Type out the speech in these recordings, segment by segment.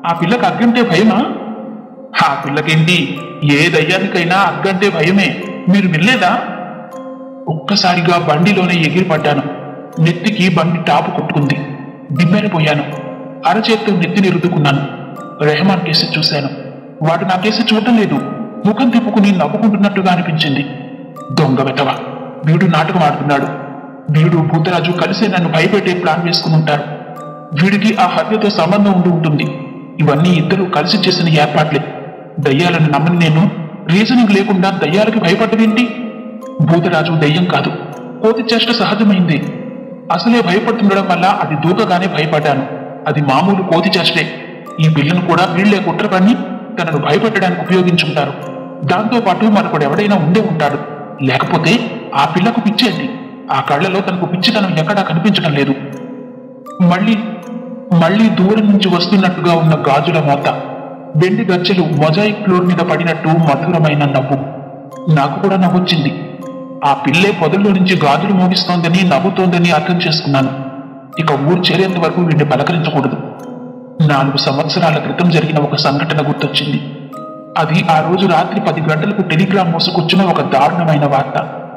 ఆ పిల్లకి అగ్గంటే భయమా ఆ పిల్లకేంటి ఏ దయ్యానికైనా అగ్గంటే భయమే మీరు వినలేదా ఒక్కసారిగా బండిలోనే ఎగిరిపడ్డాను నెత్తికి బండి టాపు కొట్టుకుంది దిమ్మెరిపోయాను అరచేత్తో నెత్తిని రుద్దుకున్నాను రెహమాన్ కేసు చూశాను వాడు నా కేసు చూడటం లేదు ముఖం తిప్పుకుని నవ్వుకుంటున్నట్టుగా అనిపించింది దొంగ వెతవా వీడు నాటకం ఆడుతున్నాడు వీడు భూతరాజు కలిసే నన్ను భయపెట్టే ప్లాన్ వేసుకుని ఉంటారు వీడికి ఆ హత్యతో సంబంధం ఉండి ఉంటుంది ఇవన్నీ ఇద్దరు కలిసి చేసిన ఏర్పాట్లే దయ్యాలను నమ్మని నేను రీజనింగ్ లేకుండా దయ్యాలకి భయపడ్డదేంటి భూతరాజు దయ్యం కాదు కోతి చేష్ట సహజమైంది అసలే భయపడుతుండడం వల్ల అది దూకగానే భయపడ్డాను అది మామూలు కోతి చేష్టే ఈ పిల్లను కూడా వీళ్లే కుట్ర పన్ని తనను భయపెట్టడానికి ఉపయోగించుంటారు దాంతో పాటు మనకు ఎవడైనా ఉండే ఉంటాడు లేకపోతే ఆ పిల్లకు పిచ్చేంటి ఆ కళ్ళలో తనకు పిచ్చితనం ఎక్కడా కనిపించడం లేదు మళ్ళీ మళ్ళీ దూరం నుంచి వస్తున్నట్టుగా ఉన్న గాజుల మోత వెండి గచ్చెలు మొజాయిక్ ఫ్లోర్ మీద పడినట్టు మధురమైన నవ్వు నాకు కూడా నవ్వొచ్చింది ఆ పిల్లే పొదల్లో నుంచి గాజులు మోగిస్తోందని నవ్వుతోందని అర్థం చేసుకున్నాను ఇక ఊరు చేరేంత వరకు వీడిని పలకరించకూడదు నాలుగు సంవత్సరాల క్రితం జరిగిన ఒక సంఘటన గుర్తొచ్చింది అది ఆ రోజు రాత్రి పది గంటలకు టెలిగ్రామ్ మోసుకొచ్చిన ఒక దారుణమైన వార్త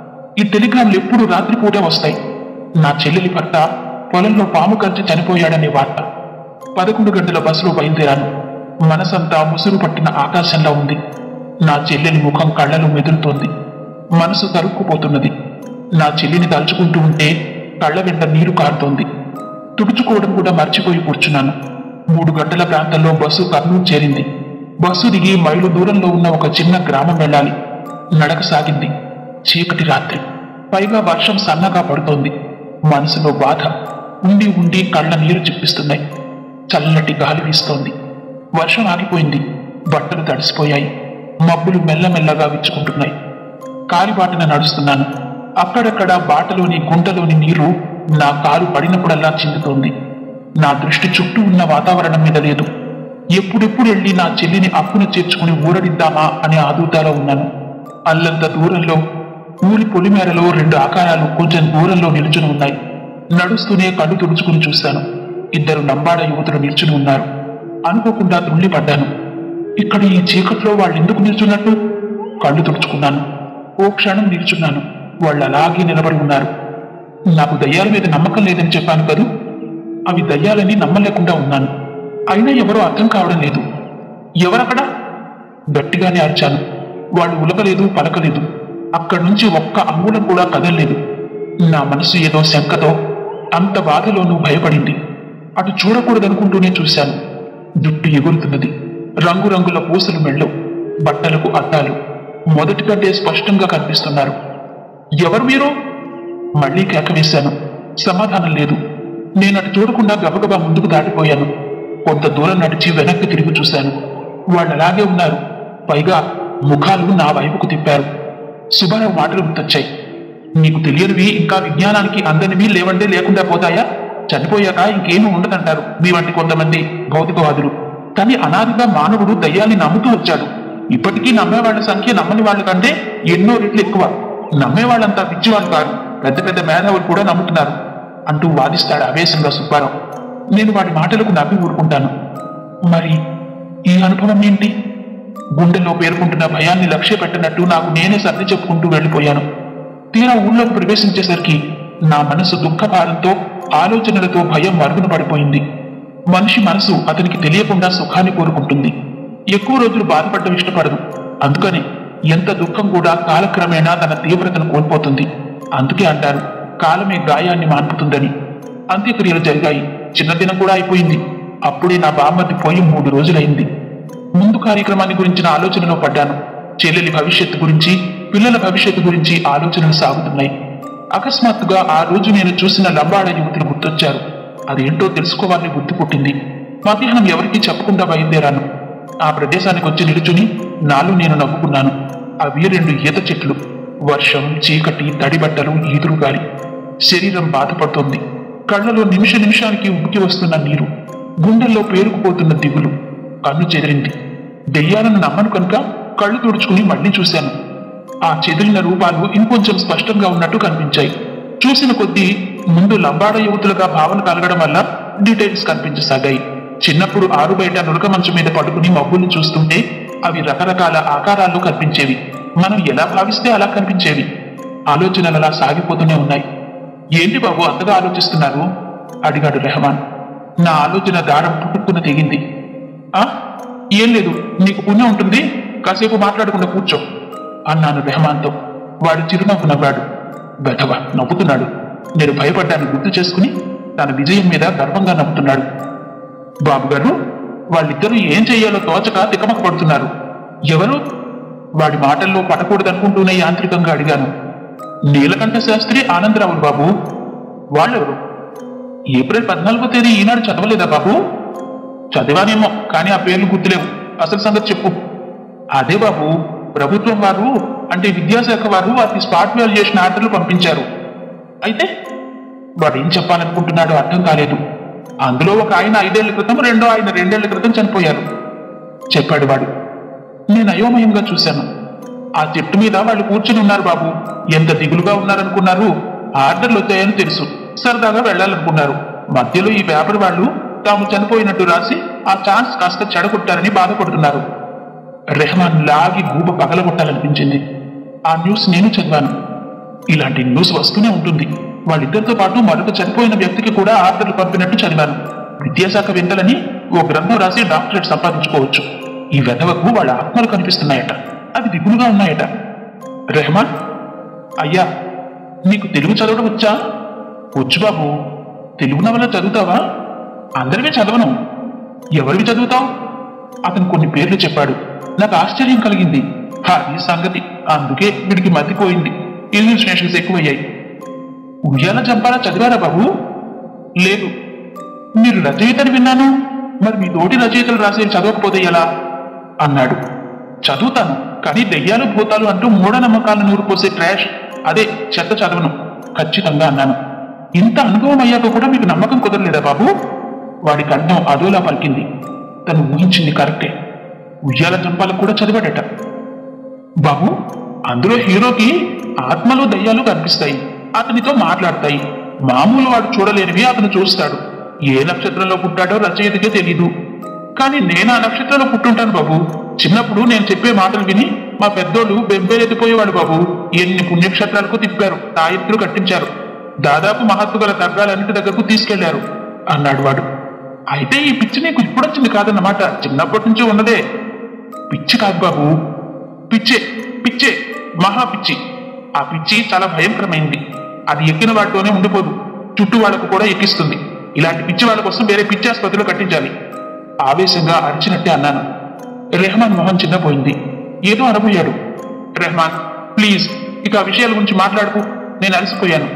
ఈ టెలిగ్రామ్లు ఎప్పుడు రాత్రిపూటే వస్తాయి నా చెల్లెలి భర్త పొలంలో పాము కలిసి చనిపోయాడనే వార్త పదకొండు గంటల బస్సులో బయలుదేరాను మనసంతా ముసురు పట్టిన ఆకాశంలా ఉంది నా చెల్లెలి ముఖం కళ్ళలో మెదులుతోంది మనసు తరుక్కుపోతున్నది నా చెల్లిని తలుచుకుంటూ ఉంటే కళ్ళ వెంట నీరు కారుతోంది తుడుచుకోవడం కూడా మర్చిపోయి కూర్చున్నాను మూడు గంటల ప్రాంతంలో బస్సు కర్నూలు చేరింది బస్సు దిగి మైలు దూరంలో ఉన్న ఒక చిన్న గ్రామం వెళ్ళాలి నడక సాగింది చీకటి రాత్రి పైగా వర్షం సన్నగా పడుతోంది మనసులో బాధ ఉండి ఉండి కళ్ళ నీరు చిప్పిస్తున్నాయి చల్లటి గాలి వీస్తోంది వర్షం ఆగిపోయింది బట్టలు తడిసిపోయాయి మబ్బులు మెల్లమెల్లగా విచ్చుకుంటున్నాయి కాలిబాటన నడుస్తున్నాను అక్కడక్కడ బాటలోని గుంటలోని నీరు నా కాలు పడినప్పుడల్లా చిందుతోంది నా దృష్టి చుట్టూ ఉన్న వాతావరణం మీద లేదు ఎప్పుడెప్పుడు వెళ్ళి నా చెల్లిని అప్పున చేర్చుకుని ఊరడిద్దామా అనే ఆదుతాలో ఉన్నాను అల్లంత దూరంలో ఊరి పొలిమేరలో రెండు ఆకారాలు కొంచెం దూరంలో నిలుచుని ఉన్నాయి నడుస్తూనే కళ్ళు తుడుచుకుని చూశాను ఇద్దరు నంబాడ యువతులు నిల్చుని ఉన్నారు అనుకోకుండా తుళ్ళిపడ్డాను ఇక్కడ ఈ చీకట్లో వాళ్ళు ఎందుకు నిల్చున్నట్టు కళ్ళు తుడుచుకున్నాను ఓ క్షణం నిల్చున్నాను వాళ్ళు అలాగే నిలబడి ఉన్నారు నాకు దయ్యాల మీద నమ్మకం లేదని చెప్పాను కదూ అవి దయ్యాలని నమ్మలేకుండా ఉన్నాను అయినా ఎవరో అర్థం కావడం లేదు ఎవరక్కడ గట్టిగానే అరిచాను వాళ్ళు ఉలకలేదు పలకలేదు అక్కడి నుంచి ఒక్క అంగుళం కూడా కదలలేదు నా మనసు ఏదో శంకతో అంత బాధలోనూ భయపడింది అటు చూడకూడదనుకుంటూనే చూశాను జుట్టు ఎగురుతున్నది రంగురంగుల పూసలు మెళ్ళు బట్టలకు అద్దాలు మొదటి కంటే స్పష్టంగా కనిపిస్తున్నారు ఎవరు మీరు మళ్ళీ కేక వేశాను సమాధానం లేదు నేను అటు చూడకుండా గబగబా ముందుకు దాటిపోయాను కొంత దూరం నడిచి వెనక్కి తిరిగి చూశాను వాళ్ళు అలాగే ఉన్నారు పైగా ముఖాలు నా వైపుకు తిప్పారు సుబ్బారావు మాటలు గుర్తొచ్చాయి నీకు తెలియనివి ఇంకా విజ్ఞానానికి అందనివి లేవంటే లేకుండా పోతాయా చనిపోయాక ఇంకేమీ ఉండదంటారు మీ వంటి కొంతమంది భౌతికవాదులు కానీ అనాదిగా మానవుడు దయ్యాన్ని నమ్ముతూ వచ్చాడు ఇప్పటికీ నమ్మేవాళ్ల సంఖ్య నమ్మని వాళ్ళ కంటే ఎన్నో రెట్లు ఎక్కువ నమ్మేవాళ్ళంతా పిచ్చివాళ్ళు కాదు పెద్ద పెద్ద మేధావులు కూడా నమ్ముతున్నారు అంటూ వాదిస్తాడు ఆవేశంగా సుబ్బారావు నేను వాడి మాటలకు నవ్వి ఊరుకుంటాను మరి ఈ అనుభవం ఏంటి గుండెలో పేర్కొంటున్న భయాన్ని లక్ష్య పెట్టినట్టు నాకు నేనే సర్ది చెప్పుకుంటూ వెళ్ళిపోయాను తీరా ఊళ్ళోకి ప్రవేశించేసరికి నా మనసు దుఃఖభారంతో ఆలోచనలతో భయం మరుగున పడిపోయింది మనిషి మనసు అతనికి తెలియకుండా సుఖాన్ని కోరుకుంటుంది ఎక్కువ రోజులు బాధపడడం ఇష్టపడదు అందుకని ఎంత దుఃఖం కూడా కాలక్రమేణా తన తీవ్రతను కోల్పోతుంది అందుకే అంటారు కాలమే గాయాన్ని మాన్పుతుందని అంత్యక్రియలు జరిగాయి చిన్న దినం కూడా అయిపోయింది అప్పుడే నా బామ్మది పోయి మూడు రోజులైంది ముందు కార్యక్రమాన్ని గురించిన ఆలోచనలో పడ్డాను చెల్లెలి భవిష్యత్తు గురించి పిల్లల భవిష్యత్తు గురించి ఆలోచనలు సాగుతున్నాయి అకస్మాత్తుగా ఆ రోజు నేను చూసిన లంబాడ యువతులు గుర్తొచ్చారు అదేంటో తెలుసుకోవాలని గుర్తు పుట్టింది మధ్యాహ్నం ఎవరికీ చెప్పకుండా బయలుదేరాను ఆ ప్రదేశానికి వచ్చి నిలుచుని నాలో నేను నవ్వుకున్నాను అవి రెండు ఈత చెట్లు వర్షం చీకటి తడిబట్టలు ఈదురు గాలి శరీరం బాధపడుతోంది కళ్ళలో నిమిష నిమిషానికి ఉబ్బికి వస్తున్న నీరు గుండెల్లో పేరుకుపోతున్న దిగులు కన్ను చెదిరింది దెయ్యాలను నమ్మను కనుక కళ్ళు తుడుచుకుని మళ్ళీ చూశాను ఆ చెదిరిన రూపాలు ఇంకొంచెం స్పష్టంగా ఉన్నట్టు కనిపించాయి చూసిన కొద్దీ ముందు లంబాడ యువతులుగా భావన కలగడం వల్ల డీటెయిల్స్ కనిపించసాగాయి చిన్నప్పుడు ఆరు బయట నులక మంచం మీద పడుకుని మబ్బుల్ని చూస్తుంటే అవి రకరకాల ఆకారాల్లో కనిపించేవి మనం ఎలా భావిస్తే అలా కనిపించేవి ఆలోచనలు అలా సాగిపోతూనే ఉన్నాయి ఏంటి బాబు అంతగా ఆలోచిస్తున్నారు అడిగాడు రెహమాన్ నా ఆలోచన దారం పుట్టుకున్న తెగింది ఆ ఏం లేదు నీకు పుణ్యం ఉంటుంది కాసేపు మాట్లాడకుండా కూర్చో అన్నాను రెహమాన్తో వాడు చిరునవ్వు నవ్వాడు బెటవ నవ్వుతున్నాడు నేను భయపడ్డాన్ని గుర్తు చేసుకుని తన విజయం మీద గర్వంగా నవ్వుతున్నాడు బాబు గారు వాళ్ళిద్దరూ ఏం చెయ్యాలో తోచక తికమక పడుతున్నారు ఎవరు వాడి మాటల్లో పడకూడదనుకుంటూనే యాంత్రికంగా అడిగాను నీలకంఠ శాస్త్రి ఆనందరావులు బాబు వాళ్ళెవరు ఏప్రిల్ పద్నాలుగో తేదీ ఈనాడు చదవలేదా బాబు చదివానేమో కానీ ఆ పేర్లు గుర్తులేవు అసలు సంగతి చెప్పు అదే బాబు ప్రభుత్వం వారు అంటే విద్యాశాఖ వారు వారికి స్పాట్ వాల్యుయేషన్ ఆర్డర్లు పంపించారు అయితే వాడు ఏం చెప్పాలనుకుంటున్నాడో అర్థం కాలేదు అందులో ఒక ఆయన ఐదేళ్ల క్రితం రెండో ఆయన రెండేళ్ల క్రితం చనిపోయారు చెప్పాడు వాడు నేను అయోమయంగా చూశాను ఆ చెట్టు మీద వాళ్ళు కూర్చుని ఉన్నారు బాబు ఎంత దిగులుగా ఉన్నారనుకున్నారు ఆర్డర్లు వచ్చాయని తెలుసు సరదాగా వెళ్ళాలనుకున్నారు మధ్యలో ఈ పేపర్ వాళ్ళు తాము చనిపోయినట్టు రాసి ఆ ఛాన్స్ కాస్త చెడగొట్టారని బాధపడుతున్నారు రెహమాన్ లాగి గూబ పగలగొట్టాలనిపించింది ఆ న్యూస్ నేను చదివాను ఇలాంటి న్యూస్ వస్తూనే ఉంటుంది వాళ్ళిద్దరితో పాటు మరొక చనిపోయిన వ్యక్తికి కూడా ఆర్డర్లు పంపినట్టు చదివాను విద్యాశాఖ వింతలని ఓ గ్రంథం రాసి డాక్టరేట్ సంపాదించుకోవచ్చు ఈ వెధవకు వాళ్ళ ఆత్మలు కనిపిస్తున్నాయట అవి దిగులుగా ఉన్నాయట రెహమాన్ అయ్యా నీకు తెలుగు చదవడం వచ్చా వచ్చు బాబు తెలుగు నవల చదువుతావా అందరివే చదవను ఎవరివి చదువుతావు అతను కొన్ని పేర్లు చెప్పాడు నాకు ఆశ్చర్యం కలిగింది అది సంగతి అందుకే వీడికి మతిపోయింది ఇల్యూస్ట్రేషన్స్ ఎక్కువయ్యాయి ఉయ్యాల జంపాల చదివారా బాబు లేదు మీరు రచయితని విన్నాను మరి మీ తోటి రచయితలు రాసే చదవకపోతే ఎలా అన్నాడు చదువుతాను కానీ దెయ్యాలు భూతాలు అంటూ మూఢనమ్మకాలను నూరుపోసే ట్రాష్ అదే చెత్త చదవను ఖచ్చితంగా అన్నాను ఇంత అనుభవం అయ్యాక కూడా మీకు నమ్మకం కుదరలేదా బాబు వాడి కంఠం అదోలా పలికింది తను ఊహించింది కరెక్టే ఉయ్యాల జంపాలకు కూడా చదివాడట బాబు అందులో హీరోకి ఆత్మలు దయ్యాలు కనిపిస్తాయి అతనితో మాట్లాడతాయి మామూలు వాడు చూడలేనివి అతను చూస్తాడు ఏ నక్షత్రంలో పుట్టాడో రచయితకే తెలీదు కానీ నేను ఆ నక్షత్రంలో పుట్టుంటాను బాబు చిన్నప్పుడు నేను చెప్పే మాటలు విని మా పెద్దోళ్ళు బెంబేలెత్తిపోయేవాడు బాబు ఎన్ని పుణ్యక్షేత్రాలకు తిప్పారు తాయెత్తులు కట్టించారు దాదాపు మహత్తు గల తర్గాలన్నిటి దగ్గరకు తీసుకెళ్లారు అన్నాడు వాడు అయితే ఈ పిచ్చి నీకు ఇప్పుడొచ్చింది కాదన్నమాట చిన్నప్పటి నుంచి ఉన్నదే పిచ్చి కాదు బాబు పిచ్చే పిచ్చే మహా పిచ్చి ఆ పిచ్చి చాలా భయంకరమైంది అది ఎక్కిన వాటితోనే ఉండిపోదు చుట్టూ వాళ్ళకు కూడా ఎక్కిస్తుంది ఇలాంటి పిచ్చి వాళ్ళ కోసం వేరే పిచ్చి ఆసుపత్రిలో కట్టించాలి ఆవేశంగా అరిచినట్టే అన్నాను రెహమాన్ మొహం చిన్నపోయింది ఏదో అనబోయాడు రెహమాన్ ప్లీజ్ ఇక ఆ విషయాల గురించి మాట్లాడుకు నేను అలసిపోయాను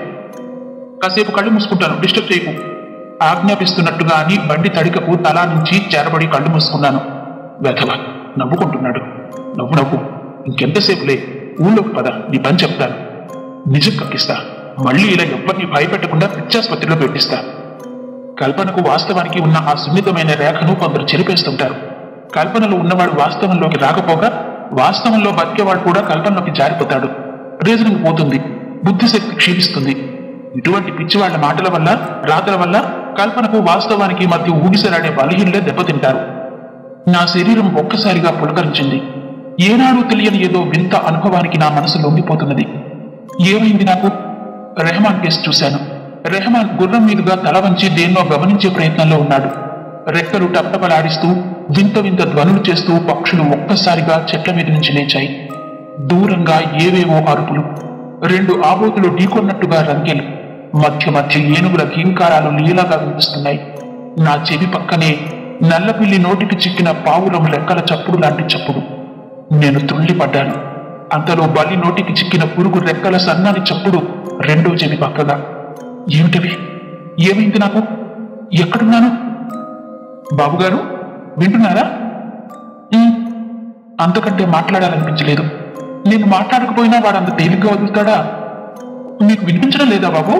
కాసేపు కళ్ళు మూసుకుంటాను డిస్టర్బ్ చేయకు ఆజ్ఞాపిస్తున్నట్టుగా అని బండి తడికకు తలా నుంచి చేరబడి కళ్ళు మూసుకున్నాను వెధవ నవ్వుకుంటున్నాడు నవ్వు నవ్వు ఇంకెంతసేపులే ఊళ్ళోకి పద నీ పని చెప్తాను నిజం కక్కిస్తా మళ్ళీ ఇలా ఎవ్వరిని భయపెట్టకుండా పిచ్చాసుపత్రిలో పెట్టిస్తా కల్పనకు వాస్తవానికి ఉన్న ఆ సున్నితమైన రేఖను కొందరు చెరిపేస్తుంటారు కల్పనలో ఉన్నవాడు వాస్తవంలోకి రాకపోగా వాస్తవంలో బతికేవాడు కూడా కల్పనలోకి జారిపోతాడు రీజనింగ్ పోతుంది బుద్ధిశక్తి క్షీణిస్తుంది ఇటువంటి పిచ్చివాళ్ల మాటల వల్ల రాతల వల్ల కల్పనకు వాస్తవానికి మధ్య ఊగిసలాడే బలహీనలే దెబ్బతింటారు నా శరీరం ఒక్కసారిగా పులకరించింది ఏనాడు తెలియని ఏదో వింత అనుభవానికి నా మనసు లొంగిపోతున్నది ఏమైంది నాకు రెహమాన్ కేసు చూశాను రెహమాన్ గుర్రం మీదుగా తల వంచి దేన్నో గమనించే ప్రయత్నంలో ఉన్నాడు రెక్కలు టపటపలాడిస్తూ వింత వింత ధ్వనులు చేస్తూ పక్షులు ఒక్కసారిగా చెట్ల మీద నుంచి లేచాయి దూరంగా ఏవేవో అరుపులు రెండు ఆబోతులు ఢీకొన్నట్టుగా రంకెలు మధ్య మధ్య ఏనుగుల కీంకారాలు లీలాగా వినిపిస్తున్నాయి నా చెవి పక్కనే నల్లపిల్లి నోటికి చిక్కిన పావురం లెక్కల చప్పుడు లాంటి చప్పుడు నేను తుళ్ళిపడ్డాను అంతలో బలి నోటికి చిక్కిన పురుగు రెక్కల సన్నాని చప్పుడు రెండో చెవి పక్కగా ఏమిటివి ఏమైంది నాకు ఎక్కడున్నాను బాబుగారు వింటున్నారా "ఉమ్." అంతకంటే మాట్లాడాలనిపించలేదు నేను మాట్లాడకపోయినా వాడు అంత తేలిగ్గా వదులుతాడా మీకు వినిపించడం లేదా బాబు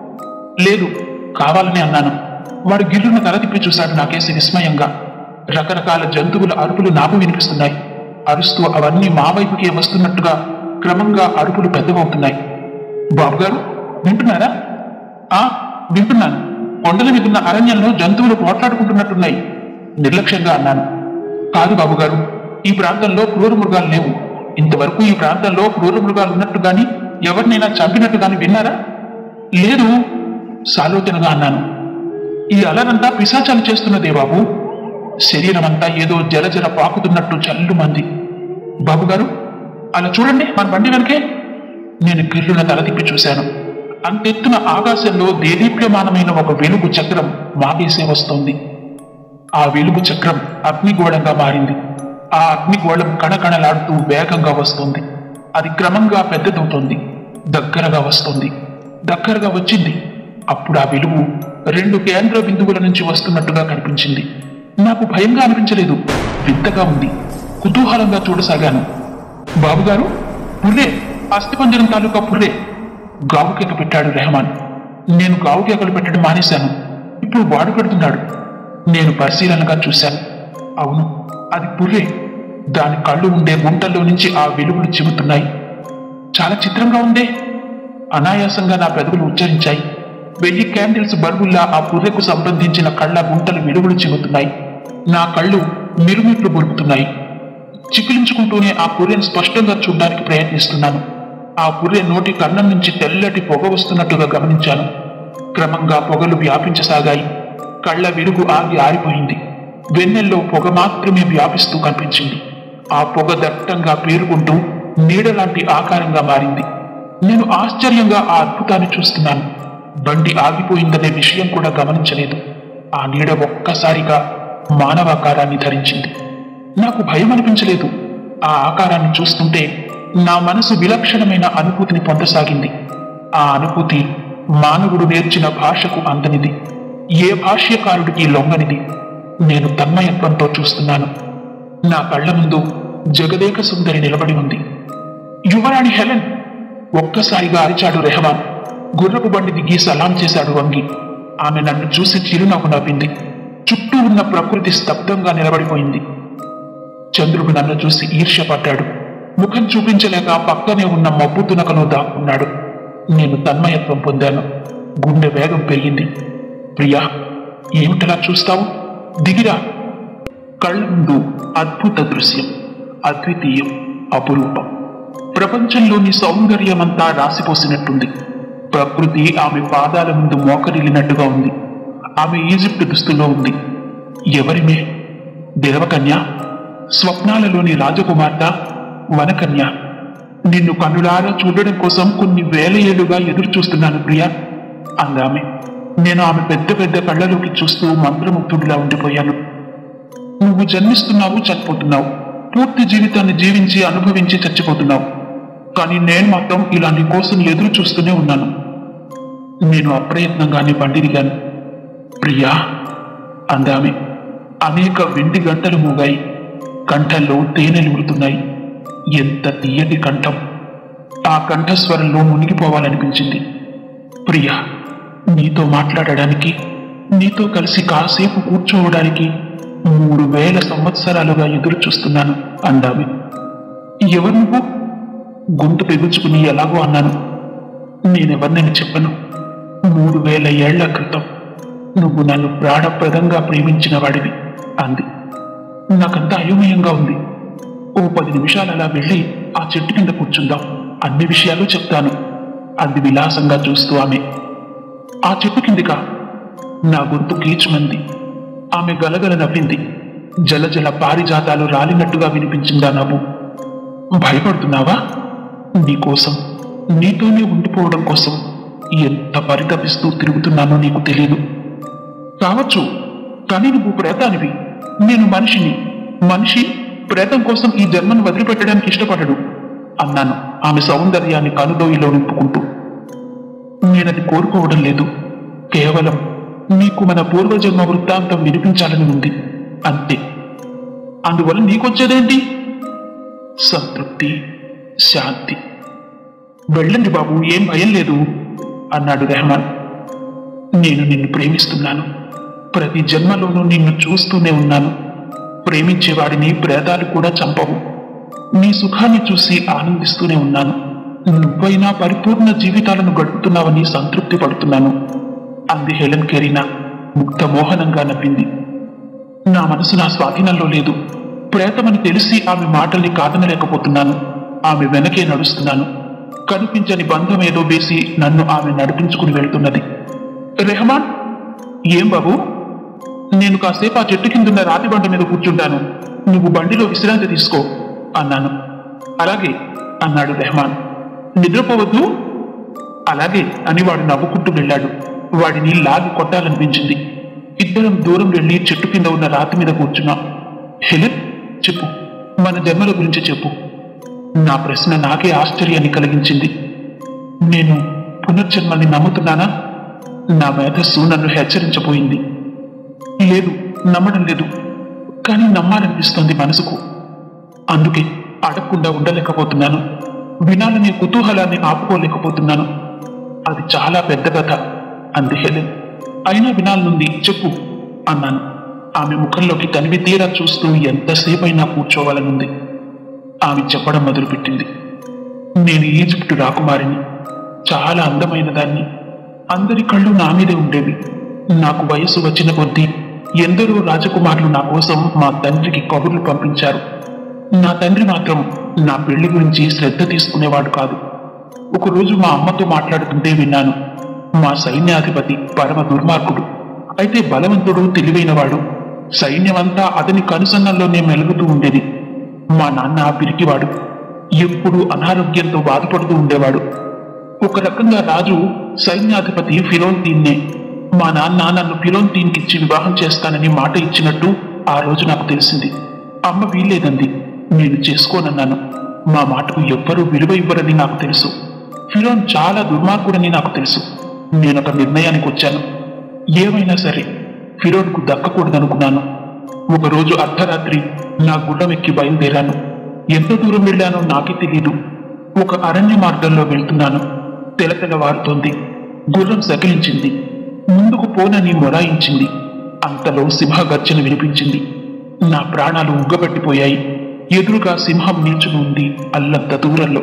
లేదు కావాలని అన్నాను వాడు గిల్లున తల తిప్పి చూశాడు నాకేసి విస్మయంగా రకరకాల జంతువుల అరుపులు నాకు వినిపిస్తున్నాయి అరుస్తూ అవన్నీ మా వైపుకే వస్తున్నట్టుగా క్రమంగా అరుపులు పెద్దవవుతున్నాయి బాబుగారు వింటున్నారా ఆ వింటున్నాను కొండల మీద ఉన్న అరణ్యంలో జంతువులు పోట్లాడుకుంటున్నట్టున్నాయి నిర్లక్ష్యంగా అన్నాను కాదు బాబు గారు ఈ ప్రాంతంలో క్రూర మృగాలు లేవు ఇంతవరకు ఈ ప్రాంతంలో క్రూర మృగాలు ఉన్నట్టు గాని ఎవరినైనా చంపినట్టు గాని విన్నారా లేదు సాలోచనగా అన్నాను ఈ అలరంతా పిశాచాలు చేస్తున్నదే బాబు శరీరం అంతా ఏదో జలజల పాకుతున్నట్టు చల్లు మంది బాబు గారు అలా చూడండి మన బండి వెనకే నేను గిర్రున తల తిప్పి చూశాను అంతెత్తున ఆకాశంలో దేదీప్యమానమైన ఒక వెలుగు చక్రం మాగేసే వస్తోంది ఆ వెలుగు చక్రం అగ్నిగోళంగా మారింది ఆ అగ్నిగోళం కణకణలాడుతూ వేగంగా వస్తుంది అది క్రమంగా పెద్దదవుతోంది దగ్గరగా వస్తుంది దగ్గరగా వచ్చింది అప్పుడు ఆ వెలుగు రెండు కేంద్ర బిందువుల నుంచి వస్తున్నట్టుగా కనిపించింది నాకు భయంగా అనిపించలేదు వింతగా ఉంది కుతూహలంగా చూడసాగాను బాబుగారు పుర్రే అస్థిపంజరం తాలూకా పుర్రే గావుకేక పెట్టాడు రెహమాన్ నేను గావుకేకలు పెట్టడం మానేశాను ఇప్పుడు వాడు పెడుతున్నాడు నేను పరిశీలనగా చూశాను అవును అది పుర్రే దాని కళ్ళు ఉండే గుంటల్లో నుంచి ఆ వెలుగులు చిమ్ముతున్నాయి చాలా చిత్రంగా ఉందే అనాయాసంగా నా పెదవులు ఉచ్చరించాయి వెయ్యి క్యాండిల్స్ బల్బుల్లా ఆ పుర్రెకు సంబంధించిన కళ్ళ గుంటలు వెలుగులు చిమ్ముతున్నాయి నా కళ్ళు మిరుమిట్లు బొరుకుతున్నాయి చికిలించుకుంటూనే ఆ పుర్రెను స్పష్టంగా చూడడానికి ప్రయత్నిస్తున్నాను ఆ పుర్రె నోటి కన్నం నుంచి తెల్లటి పొగ వస్తున్నట్టుగా గమనించాను క్రమంగా పొగలు వ్యాపించసాగాయి కళ్ళ వెలుగు ఆగి ఆరిపోయింది వెన్నెల్లో పొగ మాత్రమే వ్యాపిస్తూ కనిపించింది ఆ పొగ దట్టంగా పేరుకుంటూ నీడలాంటి ఆకారంగా మారింది నేను ఆశ్చర్యంగా ఆ అద్భుతాన్ని చూస్తున్నాను బండి ఆగిపోయిందనే విషయం కూడా గమనించలేదు ఆ నీడ ఒక్కసారిగా మానవాకారాన్ని ధరించింది నాకు భయం అనిపించలేదు ఆ ఆకారాన్ని చూస్తుంటే నా మనసు విలక్షణమైన అనుభూతిని పొందసాగింది ఆ అనుభూతి మానవుడు నేర్చిన భాషకు అందనిది ఏ భాష్యకారుడికి లొంగనిది నేను తన్మయత్వంతో చూస్తున్నాను నా కళ్ళ ముందు జగదేక సుందరి నిలబడి ఉంది యువరాణి హెలెన్ ఒక్కసారిగా అరిచాడు రెహమాన్ గుర్రపు బండి దిగి సలాం చేశాడు వంగి ఆమె నన్ను చూసి చిరునవ్వు నవ్వింది చుట్టూ ఉన్న ప్రకృతి స్తబ్దంగా నిలబడిపోయింది చంద్రుడు నన్ను చూసి ఈర్ష్యపడ్డాడు ముఖం చూపించలేక పక్కనే ఉన్న మబ్బు తునకలో దాక్కున్నాడు నేను తన్మయత్వం పొందాను గుండె వేగం పెరిగింది ప్రియా ఏమిటలా చూస్తావు దిగిరా కళ్ళ ముందు అద్భుత దృశ్యం అద్వితీయం అపురూపం ప్రపంచంలోని సౌందర్యమంతా రాసిపోసినట్టుంది ప్రకృతి ఆమె పాదాల ముందు మోకరిల్లినట్టుగా ఉంది ఆమె ఈజిప్ట్ దుస్తులో ఉంది ఎవరిమే దేవకన్య స్వప్నాలలోని రాజకుమార్తె వనకన్య నిన్ను కన్నులారా చూడడం కోసం కొన్ని వేల ఏళ్లుగా ఎదురు చూస్తున్నాను ప్రియా అందామె నేను ఆమె పెద్ద పెద్ద కళ్ళలోకి చూస్తూ మంత్రముగ్ధుడిలా ఉండిపోయాను నువ్వు జన్మిస్తున్నావు చచ్చిపోతున్నావు పూర్తి జీవితాన్ని జీవించి అనుభవించి చచ్చిపోతున్నావు కానీ నేను మాత్రం ఇలా నీ కోసం ఎదురు చూస్తూనే ఉన్నాను నేను అప్రయత్నంగానే బండి దిగాను ప్రియా అందామె అనేక వెండి గంటలు మూగాయి కంఠంలో తేనెలు ఉడుతున్నాయి ఎంత తీయటి కంఠం ఆ కంఠస్వరంలో మునిగిపోవాలనిపించింది ప్రియా నీతో మాట్లాడడానికి నీతో కలిసి కాసేపు కూర్చోవడానికి మూడు వేల సంవత్సరాలుగా ఎదురు చూస్తున్నాను అందామె ఎవరు నువ్వు గొంతు పెగుచుకుని ఎలాగో అన్నాను నేనెవరినని చెప్పను మూడు వేల ఏళ్ల క్రితం నువ్వు నన్ను ప్రాణప్రదంగా ప్రేమించిన వాడివి అంది నాకంతా అయోమయంగా ఉంది ఓ పది నిమిషాలు అలా వెళ్ళి ఆ చెట్టు కింద కూర్చుందాం అన్ని విషయాలు చెప్తాను అంది విలాసంగా చూస్తూ ఆమె ఆ చెట్టు కిందికా నా గొంతు కీచుమంది ఆమె గలగల నవ్వింది జలజల పారిజాతాలు రాలినట్టుగా వినిపించిందా నవ్వు భయపడుతున్నావా నీకోసం నీతోనే ఉండిపోవడం కోసం ఎంత పరితపిస్తూ తిరుగుతున్నానో నీకు తెలియదు కావచ్చు కానీ నువ్వు ప్రేతానివి నేను మనిషిని మనిషి ప్రేతం కోసం ఈ జన్మను వదిలిపెట్టడానికి ఇష్టపడడు అన్నాను ఆమె సౌందర్యాన్ని కనుదోయిలో నింపుకుంటూ నేనది కోరుకోవడం లేదు కేవలం నీకు మన పూర్వజన్మ వృత్తాంతం వినిపించాలని ఉంది అంతే అందువల్ల నీకొచ్చేదేంటి సంతృప్తి శాంతి వెళ్ళండి బాబు ఏం భయం లేదు అన్నాడు రెహమాన్ నేను నిన్ను ప్రేమిస్తున్నాను ప్రతి జన్మలోనూ నిన్ను చూస్తూనే ఉన్నాను ప్రేమించేవాడిని ప్రేతాలు కూడా చంపవు నీ సుఖాన్ని చూసి ఆనందిస్తూనే ఉన్నాను నువ్వైనా పరిపూర్ణ జీవితాలను గడుపుతున్నావని సంతృప్తి పడుతున్నాను అంది హెలెన్ కెరీనా ముక్త మోహనంగా నవ్వింది నా మనసు నా స్వాధీనంలో లేదు ప్రేతమని తెలిసి ఆమె మాటల్ని కాదనలేకపోతున్నాను ఆమె వెనకే నడుస్తున్నాను కనిపించని బంధం ఏదో వేసి నన్ను ఆమె నడిపించుకుని వెళ్తున్నది రెహమాన్ ఏం బాబు నేను కాసేపు ఆ చెట్టు కిందున్న రాతి బండ మీద కూర్చుంటాను నువ్వు బండిలో విశ్రాంతి తీసుకో అన్నాను అలాగే అన్నాడు రెహమాన్ నిద్రపోవద్దు అలాగే అని వాడు నవ్వుకుంటూ వెళ్ళాడు వాడిని లాగి కొట్టాలనిపించింది ఇద్దరం దూరం వెళ్ళి చెట్టు కింద ఉన్న రాతి మీద కూర్చున్నాం హెలెన్ చెప్పు మన జన్మల గురించి చెప్పు నా ప్రశ్న నాకే ఆశ్చర్యాన్ని కలిగించింది నేను పునర్జన్మల్ని నమ్ముతున్నానా నా మేధస్సు నన్ను హెచ్చరించబోయింది లేదు నమ్మడం లేదు కానీ నమ్మాలనిపిస్తోంది మనసుకు అందుకే అడగకుండా ఉండలేకపోతున్నాను వినాలనే కుతూహలాన్ని ఆపుకోలేకపోతున్నాను అది చాలా పెద్ద కథ అంది హెలెన్ అయినా వినాలనుంది చెప్పు అన్నాను ఆమె ముఖంలోకి తనివి తీరా చూస్తూ ఎంతసేపైనా కూర్చోవాలనుంది ఆమె చెప్పడం మొదలుపెట్టింది నేను ఈజిప్టు రాకుమారిని చాలా అందమైన దాన్ని అందరి కళ్ళు నా మీదే ఉండేవి నాకు వయసు వచ్చిన కొద్దీ ఎందరో రాజకుమారులు నా కోసం మా తండ్రికి కబుర్లు పంపించారు నా తండ్రి మాత్రం నా పెళ్లి గురించి శ్రద్ధ తీసుకునేవాడు కాదు ఒకరోజు మా అమ్మతో మాట్లాడుతుంటే విన్నాను మా సైన్యాధిపతి పరమ దుర్మార్గుడు అయితే బలవంతుడు తెలివైనవాడు సైన్యమంతా అతని కనుసన్నల్లోనే మెలుగుతూ ఉండేది మా నాన్న పిరికివాడు ఎప్పుడూ అనారోగ్యంతో బాధపడుతూ ఉండేవాడు ఒక రకంగా రాజు సైన్యాధిపతి ఫిరోన్తీన్నే మా నాన్న నన్ను ఫిరోన్తీన్కి ఇచ్చి వివాహం చేస్తానని మాట ఇచ్చినట్టు ఆ రోజు నాకు తెలిసింది అమ్మ వీల్లేదంది నేను చేసుకోనన్నాను మా మాటకు ఎవ్వరూ విలువ ఇవ్వరని నాకు తెలుసు ఫిరోన్ చాలా దుర్మార్గుడని నాకు తెలుసు నేను ఒక నిర్ణయానికి వచ్చాను ఏమైనా సరే ఫిరోన్కు దక్కకూడదనుకున్నాను ఒకరోజు అర్ధరాత్రి నా గుర్రం ఎక్కి బయలుదేరాను ఎంత దూరం వెళ్ళానో నాకే తెలియదు ఒక అరణ్య మార్గంలో వెళ్తున్నాను తెలతెలవారుతోంది గుర్రం సకిలించింది ముందుకు పోనని మొరాయించింది అంతలో సింహ గర్జన వినిపించింది నా ప్రాణాలు ఉగ్గబట్టిపోయాయి ఎదురుగా సింహం నిల్చుని ఉంది అల్లంత దూరంలో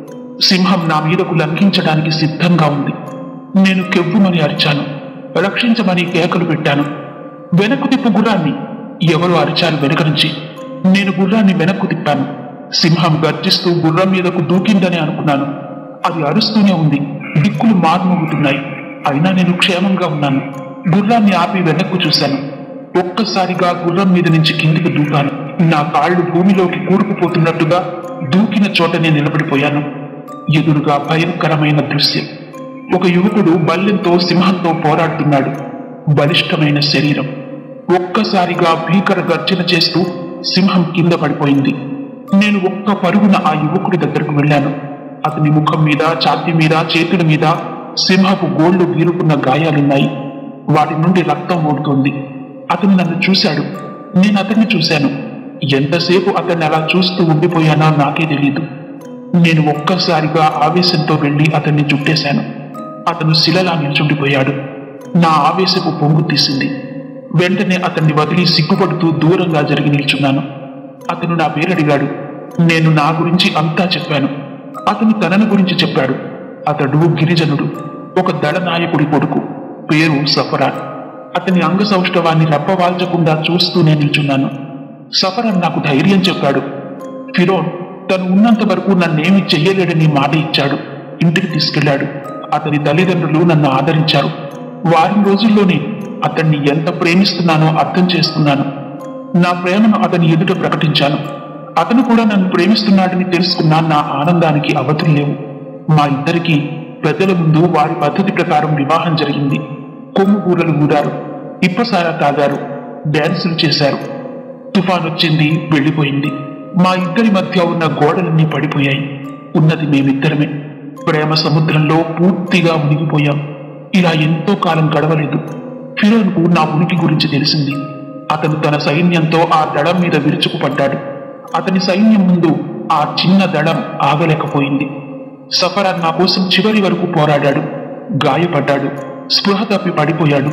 సింహం నా మీదకు లంఘించడానికి సిద్ధంగా ఉంది నేను కెవ్వుమని అరిచాను రక్షించమని కేకలు పెట్టాను వెనక్కు తిప్పు గుర్రాన్ని ఎవరు అరిచారు వెనక నుంచి నేను గుర్రాన్ని వెనక్కు తిప్పాను సింహం గర్జిస్తూ గుర్రం మీదకు దూకిందని అనుకున్నాను అది అరుస్తూనే ఉంది దిక్కులు మార్మోగుతున్నాయి అయినా నేను క్షేమంగా ఉన్నాను గుర్రాన్ని ఆపి వెనక్కు చూశాను ఒక్కసారిగా గుర్రం మీద నుంచి కిందికి దూకాను నా కాళ్ళు భూమిలోకి కూరుకుపోతున్నట్టుగా దూకిన చోటనే నిలబడిపోయాను ఎదురుగా భయంకరమైన దృశ్యం ఒక యువకుడు బల్లెంతో సింహంతో పోరాడుతున్నాడు బలిష్టమైన శరీరం ఒక్కసారిగా భీకర గర్జన చేస్తూ సింహం కింద పడిపోయింది నేను ఒక్క పరుగున ఆ యువకుడి దగ్గరకు వెళ్ళాను అతని ముఖం మీద ఛాతీ మీద చేతుల మీద సింహపు గోళ్లు గీరుకున్న గాయాలున్నాయి వాటి నుండి రక్తం ఓడుతోంది అతను నన్ను చూశాడు నేను అతన్ని చూశాను ఎంతసేపు అతన్ని అలా చూస్తూ ఉండిపోయానో నాకే తెలియదు నేను ఒక్కసారిగా ఆవేశంతో వెళ్ళి అతన్ని చుట్టేశాను అతను శిలలా నిల్చుండిపోయాడు నా ఆవేశపు పొంగు తీసింది వెంటనే అతన్ని వదిలి సిగ్గుపడుతూ దూరంగా జరిగి నిల్చున్నాను అతను నా పేరడిగాడు నేను నా గురించి అంతా చెప్పాను అతను తనను గురించి చెప్పాడు అతడు గిరిజనుడు ఒక దళనాయకుడి కొడుకు పేరు సఫరాన్ అతని అంగ సౌష్ఠవాన్ని రెప్పవాల్చకుండా చూస్తూనే నిల్చున్నాను సఫరాన్ నాకు ధైర్యం చెప్పాడు ఫిరోన్ తను ఉన్నంత వరకు నన్నేమి చెయ్యలేడని మాట ఇచ్చాడు ఇంటికి తీసుకెళ్లాడు అతని తల్లిదండ్రులు నన్ను ఆదరించారు వారం రోజుల్లోనే అతన్ని ఎంత ప్రేమిస్తున్నానో అర్థం చేసుకున్నాను నా ప్రేమను అతని ఎదుట ప్రకటించాను అతను కూడా నన్ను ప్రేమిస్తున్నాడని తెలుసుకున్న నా ఆనందానికి అవధులు లేవు మా ఇద్దరికి పెద్దల ముందు వారి పద్ధతి ప్రకారం వివాహం జరిగింది కొమ్ము బూరలు ఊదారు ఇప్పసారా తాగారు డ్యాన్సులు చేశారు తుఫాన్ వచ్చింది వెళ్ళిపోయింది మా ఇద్దరి మధ్య ఉన్న గోడలన్నీ పడిపోయాయి ఉన్నది మేమిద్దరమే ప్రేమ సముద్రంలో పూర్తిగా మునిగిపోయాం ఇలా ఎంతో కాలం గడవలేదు ఫిరోన్కు నా ఉనికి గురించి తెలిసింది అతను తన సైన్యంతో ఆ దళం మీద విరుచుకుపడ్డాడు అతని సైన్యం ముందు ఆ చిన్న దళం ఆగలేకపోయింది సఫరాన్ నా కోసం చివరి వరకు పోరాడాడు గాయపడ్డాడు స్పృహ తప్పి పడిపోయాడు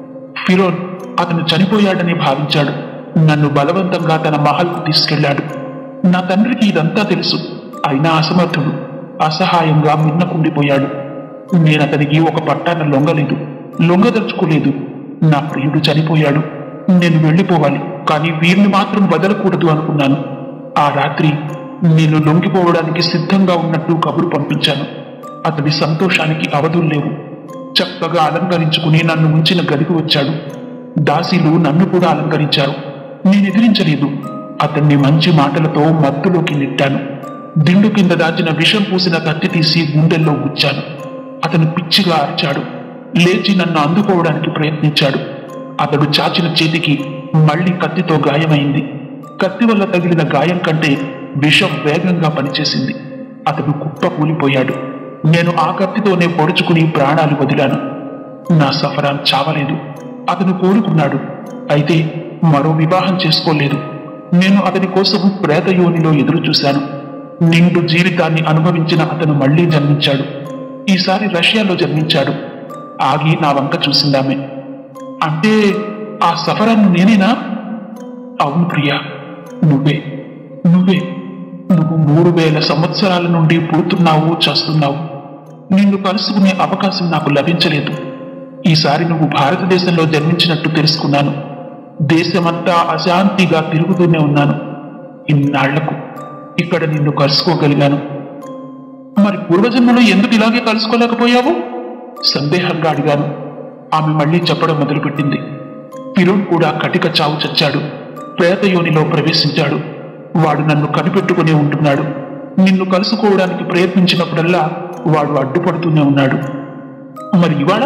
ఫిరోన్ అతను చనిపోయాడని భావించాడు నన్ను బలవంతంగా తన మహల్కు తీసుకెళ్లాడు నా తండ్రికి ఇదంతా తెలుసు అయినా అసమర్థుడు అసహాయంగా మిన్నకుండిపోయాడు నేనతనికి ఒక పట్టాన లొంగలేదు లొంగదలుచుకోలేదు నా ప్రియుడు చనిపోయాడు నేను వెళ్ళిపోవాలి కానీ వీరిని మాత్రం వదలకూడదు అనుకున్నాను ఆ రాత్రి నేను లొంగిపోవడానికి సిద్ధంగా ఉన్నట్టు కబురు పంపించాను అతడి సంతోషానికి అవధులు లేవు చక్కగా అలంకరించుకుని నన్ను ఉంచిన గదికి వచ్చాడు దాసీలు నన్ను కూడా అలంకరించారు నేను ఎదిరించలేదు అతన్ని మంచి మాటలతో మత్తులోకి నెట్టాను దిండు కింద దాచిన విషం పూసిన కత్తి తీసి గుండెల్లో గుచ్చాను అతను పిచ్చిగా అరిచాడు లేచి నన్ను అందుకోవడానికి ప్రయత్నించాడు అతడు చాచిన చేతికి మళ్ళీ కత్తితో గాయమైంది కత్తి వల్ల తగిలిన గాయం కంటే విషం వేగంగా పనిచేసింది అతడు కుప్ప కూలిపోయాడు నేను ఆ కత్తితోనే పొడుచుకుని ప్రాణాలు వదిలాను నా సఫరాన్ చావలేదు అతను కోరుకున్నాడు అయితే మరో వివాహం చేసుకోలేదు నేను అతని కోసం ప్రేతయోనిలో ఎదురు చూశాను నిండు జీవితాన్ని అనుభవించిన అతను మళ్లీ జన్మించాడు ఈసారి రష్యాలో జన్మించాడు ఆగి నా వంక చూసిందామె అంటే ఆ సఫరాన్ని నేనేనా అవును ప్రియా నువ్వే నువ్వే నువ్వు మూడు వేల సంవత్సరాల నుండి పుడుతున్నావు చేస్తున్నావు నిన్ను కలుసుకునే అవకాశం నాకు లభించలేదు ఈసారి నువ్వు భారతదేశంలో జన్మించినట్టు తెలుసుకున్నాను దేశమంతా అశాంతిగా తిరుగుతూనే ఉన్నాను ఇన్నాళ్లకు ఇక్కడ నిన్ను కలుసుకోగలిగాను మరి పూర్వజన్మలో ఎందుకు ఇలాగే కలుసుకోలేకపోయావు సందేహంగా అడిగాను ఆమె మళ్ళీ చెప్పడం మొదలుపెట్టింది ఫిరోన్ కూడా కటిక చావు చచ్చాడు ప్రేతయోనిలో ప్రవేశించాడు వాడు నన్ను కనిపెట్టుకునే ఉంటున్నాడు నిన్ను కలుసుకోవడానికి ప్రయత్నించినప్పుడల్లా వాడు అడ్డుపడుతూనే ఉన్నాడు మరి ఇవాళ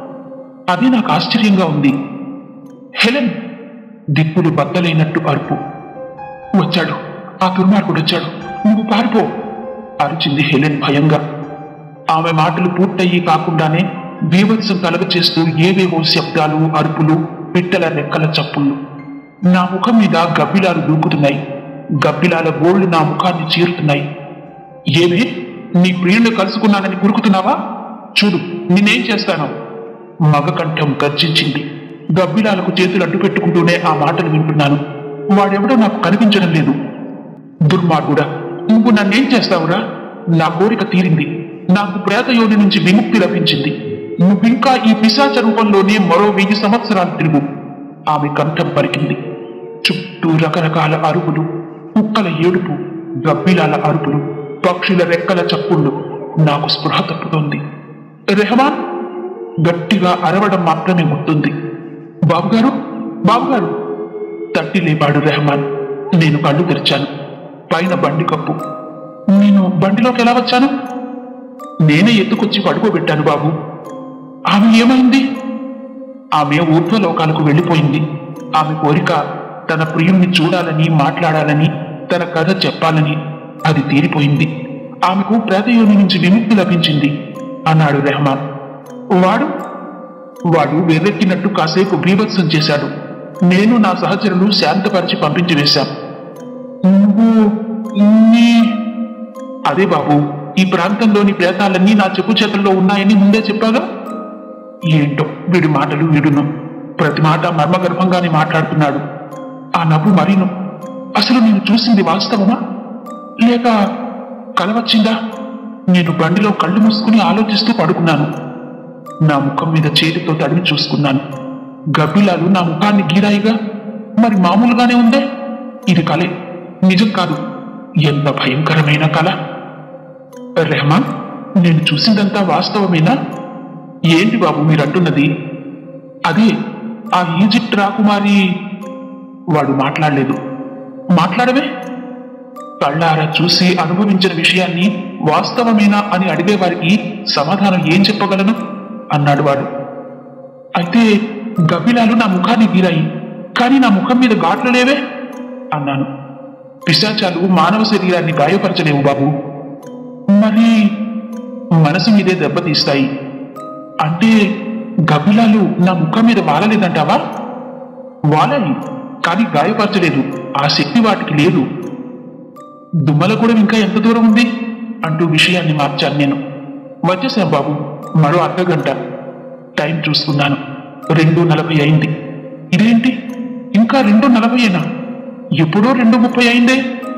అది నాకు ఆశ్చర్యంగా ఉంది హెలెన్ దిక్కులు బద్దలైనట్టు అరుపు వచ్చాడు ఆ దుర్మార్గుడు వచ్చాడు నువ్వు పారిపో అరిచింది హెలెన్ భయంగా ఆమె మాటలు పూర్తయ్యి కాకుండానే బీభత్సం కలగ చేస్తూ ఏవేవో శబ్దాలు అరుపులు పిట్టల రెక్కల చప్పుళ్ళు నా ముఖం మీద గబ్బిలాలు దూకుతున్నాయి గబ్బిలాల గోళ్లు నా ముఖాన్ని చీరుతున్నాయి ఏమే నీ ప్రియుణ్ణి కలుసుకున్నానని కురుకుతున్నావా చూడు నేనేం చేస్తాను మగ కంఠం గర్జించింది గబ్బిలాలకు చేతులు అడ్డు పెట్టుకుంటూనే ఆ మాటలు వింటున్నాను వాడెవడో నాకు కనిపించడం లేదు దుర్మార్గుడా నువ్వు నన్నేం చేస్తావురా నా కోరిక తీరింది నాకు ప్రేతయోని నుంచి విముక్తి లభించింది నువ్వింకా ఈ పిశాచ రూపంలోనే మరో వెయ్యి సంవత్సరాలు తిరుగు ఆమె కంఠం పలికింది చుట్టూ రకరకాల అరుపులు కుక్కల ఏడుపు గబ్బిలాల అరుపులు పక్షుల రెక్కల చప్పుళ్ళు నాకు స్పృహ తప్పుతోంది రెహమాన్ గట్టిగా అరవడం మాత్రమే గుర్తుంది బాబుగారు బాబుగారు తట్టి లేపాడు రెహమాన్ నేను కళ్ళు తెరిచాను పైన బండి కప్పు నేను బండిలోకి ఎలా వచ్చాను నేనే ఎత్తుకొచ్చి పడుకోబెట్టాను బాబు ఆమె ఏమైంది ఆమె ఊర్ధ్వలోకాలకు వెళ్ళిపోయింది ఆమె కోరిక తన ప్రియుణ్ణి చూడాలని మాట్లాడాలని తన కథ చెప్పాలని అది తీరిపోయింది ఆమెకు ప్రేతయోని నుంచి విముక్తి లభించింది అన్నాడు రెహమాన్ వాడు వాడు వెర్రెక్కినట్టు కాసేపు బీభత్సం చేశాడు నేను నా సహచరులు శాంతపరిచి పంపించి వేశాం నువ్వు నీ అదే బాబు ఈ ప్రాంతంలోని ప్రేతాలన్నీ నా చెప్పు చేతుల్లో ఉన్నాయని ముందే చెప్పాగా ఏంటో వీడి మాటలు వీడును ప్రతి మాట మర్మగర్భంగానే మాట్లాడుతున్నాడు ఆ నవ్వు మరీను అసలు నేను చూసింది వాస్తవమా లేక కల వచ్చిందా నేను బండిలో కళ్ళు మూసుకుని ఆలోచిస్తూ పడుకున్నాను నా ముఖం మీద చేతితో తడిమి చూసుకున్నాను గబ్బిలాలు నా ముఖాన్ని గీరాయిగా మరి మామూలుగానే ఉందే ఇది కలే నిజం కాదు ఎంత భయంకరమైన కళ రెహమాన్ నేను చూసిందంతా వాస్తవమేనా ఏంటి బాబు మీరంటున్నది అదే ఆ ఈజిప్ట్ రాకుమారి వాడు మాట్లాడలేదు మాట్లాడవే కళ్ళారా చూసి అనుభవించిన విషయాన్ని వాస్తవమేనా అని అడిగేవారికి సమాధానం ఏం చెప్పగలను అన్నాడు వాడు అయితే గబ్బిలాలు నా ముఖాన్ని గీరాయి కానీ నా ముఖం మీద ఘాట్లు లేవే అన్నాను పిశాచాలు మానవ శరీరాన్ని గాయపరచలేవు బాబు మరి మనసు మీదే దెబ్బతీస్తాయి అంటే గబ్బిలాలు నా ముఖం మీద వాలలేదంటావా వాలాయి కానీ గాయపరచలేదు ఆ శక్తి వాటికి లేదు దుమ్మలగూడెం ఇంకా ఎంత దూరం ఉంది అంటూ విషయాన్ని మార్చాను నేను వచ్చేసాం బాబు మరో అర్ధ గంట టైం చూసుకున్నాను రెండు నలభై అయింది ఇదేంటి ఇంకా రెండు నలభైనా ఎప్పుడో రెండు ముప్పై అయిందే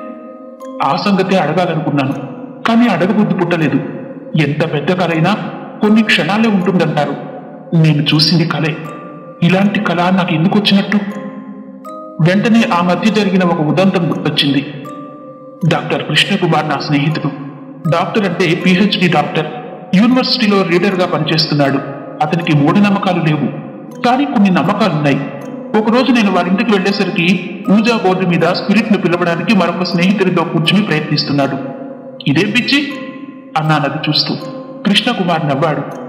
ఆ సంగతే అడగాలనుకున్నాను కానీ అడగబుద్ధి పుట్టలేదు ఎంత పెద్ద కలైనా కొన్ని క్షణాలే ఉంటుందంటారు నేను చూసింది కలే ఇలాంటి కళ నాకు ఎందుకు వచ్చినట్టు వెంటనే ఆ మధ్య జరిగిన ఒక ఉదంతం గుర్తొచ్చింది డాక్టర్ కృష్ణకుమార్ నా స్నేహితుడు డాక్టర్ అంటే పిహెచ్డి డాక్టర్ యూనివర్సిటీలో రీడర్గా పనిచేస్తున్నాడు అతనికి మూఢనమ్మకాలు లేవు కానీ కొన్ని నమ్మకాలున్నాయి ఒకరోజు నేను వారింటికి వెళ్ళేసరికి పూజా బోర్డు మీద స్పిరిట్ ను పిలవడానికి మరొక స్నేహితుడితో కూర్చుని ప్రయత్నిస్తున్నాడు ఇదేం పిచ్చి అన్నానది చూస్తూ కృష్ణకుమార్ నవ్వాడు